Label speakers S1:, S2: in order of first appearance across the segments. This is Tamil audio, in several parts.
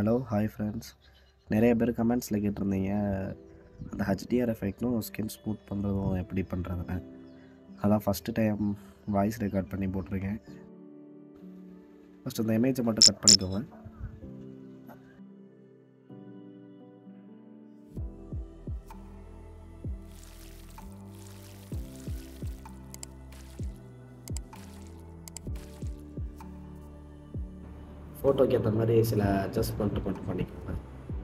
S1: ஹலோ ஹாய் ஃப்ரெண்ட்ஸ் நிறைய பேர் கமெண்ட்ஸில் கேட்டிருந்தீங்க அந்த ஹெச்டிஆர் எஃபெக்ட்னும் ஸ்கின் ஸ்மூத் பண்ணுறதும் எப்படி பண்ணுறதுன்னு அதான் ஃபஸ்ட்டு டைம் வாய்ஸ் ரெக்கார்ட் பண்ணி போட்டிருக்கேன் ஃபஸ்ட் அந்த இமேஜை மட்டும் கட் பண்ணிக்கோங்க ஃபோட்டோக்கு ஏற்ற மாதிரி சில அட்ஜஸ்ட்மெண்ட் மட்டும் பண்ணிக்கோங்க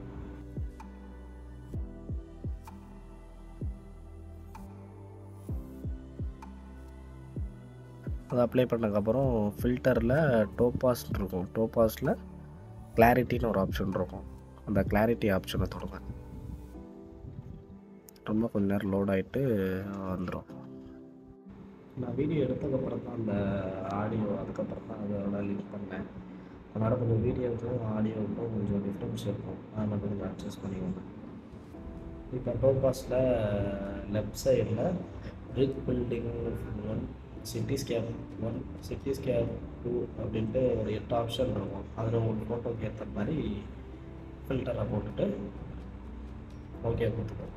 S1: அதை அப்ளை பண்ணதுக்கப்புறம் ஃபில்டரில் டோபாஸ் இருக்கும் டோபாஸில் கிளாரிட்டின்னு ஒரு ஆப்ஷன் இருக்கும் அந்த கிளாரிட்டி ஆப்ஷனை தொடுங்க ரொம்ப கொஞ்ச நேரம் லோட் ஆகிட்டு வந்துடும் நான் வீடியோ எடுத்ததுக்கப்புறம் தான் அந்த ஆடியோ அதுக்கப்புறம் தான் அதோட லிங்க் பண்ணேன் அதனால் கொஞ்சம் வீடியோவுக்கும் ஆடியோவுக்கும் கொஞ்சம் டிஃப்ரென்ஸ் இருக்கும் அதை மட்டும் கொஞ்சம் அட்ஜஸ்ட் பண்ணிக்கோங்க இப்போ டோபாஸில் லெஃப்ட் சைடில் brick building one cityscape one cityscape two அப்படின்ட்டு ஒரு எட்டு ஆப்ஷன் இருக்கும் அதில் உங்களுக்கு ஃபோட்டோக்கு ஏற்ற மாதிரி ஃபில்டரை போட்டுட்டு ஓகே கொடுத்துக்கோங்க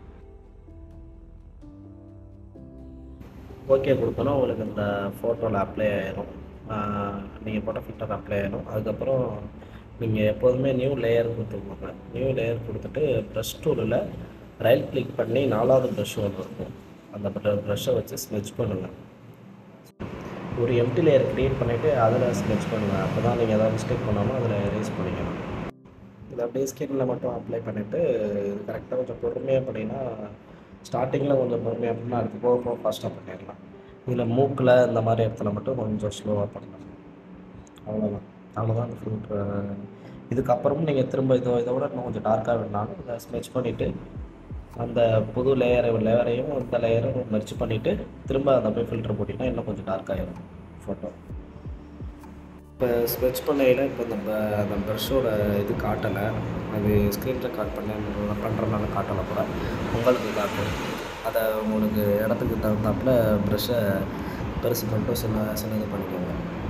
S1: ஓகே கொடுத்தோன்னா உங்களுக்கு இந்த ஃபோட்டோவில் அப்ளை ஆயிரும் நீங்கள் போட்ட ஃபில்டர் அப்ளை ஆயிரும் அதுக்கப்புறம் நீங்கள் எப்போதுமே நியூ லேயர் கொடுத்துக்கோங்க நியூ லேயர் கொடுத்துட்டு ப்ரஷ் டூலில் ரைட் கிளிக் பண்ணி நாலாவது ப்ரஷ் ஒன்று இருக்கும் அந்த ப்ரஷ்ஷை வச்சு ஸ்மெச் பண்ணுங்கள் ஒரு எம்டி லேயர் க்ரியேட் பண்ணிவிட்டு அதில் ஸ்கெட்ச் பண்ணுங்கள் அப்போ தான் நீங்கள் எதாவது மிஸ்டேக் பண்ணாமல் அதில் erase பண்ணிக்கணும் இதை அப்படியே ஸ்கின்னில் மட்டும் அப்ளை பண்ணிவிட்டு இது கரெக்டாக கொஞ்சம் பொறுமையாக பண்ணிங்கன்னா ஸ்டார்டிங்கில் கொஞ்சம் பொறுமையாக பண்ணால் அடுத்து போக போக ஃபாஸ்ட்டாக பண்ணிடலாம் இதில் மூக்கில் இந்த மாதிரி இடத்துல மட்டும் கொஞ்சம் ஸ்லோவாக பண்ணலாம் அவ்வளோதான் அவ்வளோதான் அந்த ஃபில்ட்ரு இதுக்கப்புறமும் நீங்கள் திரும்ப இதோ இதை விட இன்னும் கொஞ்சம் டார்க்காக வேணாலும் இதை ஸ்மெச் பண்ணிவிட்டு அந்த புது லேயரை லேயரையும் இந்த லேயரும் மெர்ச் பண்ணிவிட்டு திரும்ப அந்த போய் ஃபில்டர் போட்டிங்கன்னா இன்னும் கொஞ்சம் டார்க் ஆகிடும் ஃபோட்டோ இப்போ ஸ்வெச் பண்ணையில் இப்போ இந்த ப- அந்த ப்ரஷ்ஷோட இது காட்டலை அது ஸ்க்ரீன் ரெக்கார்ட் பண்ண பண்ணுறதுனால காட்டலை கூட உங்களுக்கு காட்டும் அதை உங்களுக்கு இடத்துக்கு தகுந்தாப்புல ப்ரஷ்ஷை பெருசு பண்ணிட்டு சின்ன சின்னது பண்ணிக்கோங்க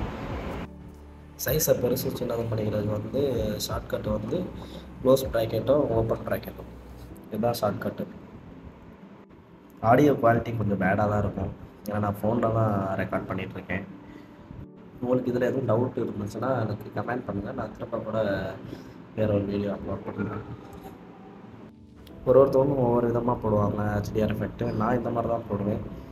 S1: சைஸை பெருசு சின்னது பண்ணிக்கிறதுக்கு வந்து ஷார்ட்கட் வந்து க்ளோஸ் ப்ராக்கெட்டும் ஓப்பன் ப்ராக்கெட்டும் இதுதான் ஷார்ட்கட்டு ஆடியோ குவாலிட்டி கொஞ்சம் பேடாக தான் இருக்கும் ஏன்னா நான் ஃபோனில் தான் ரெக்கார்ட் பண்ணிகிட்ருக்கேன் உங்களுக்கு இதில் எதுவும் டவுட் இருந்துச்சுன்னா எனக்கு கமெண்ட் பண்ணுங்கள் நான் திரும்ப கூட வேற ஒரு வீடியோ அப்லோட் பண்ணுறேன் ஒரு ஒருத்தவங்க ஒவ்வொரு விதமாக போடுவாங்க ஹெச்டிஆர் எஃபெக்ட்டு நான் இந்த மாதிரி தான் போடுவேன்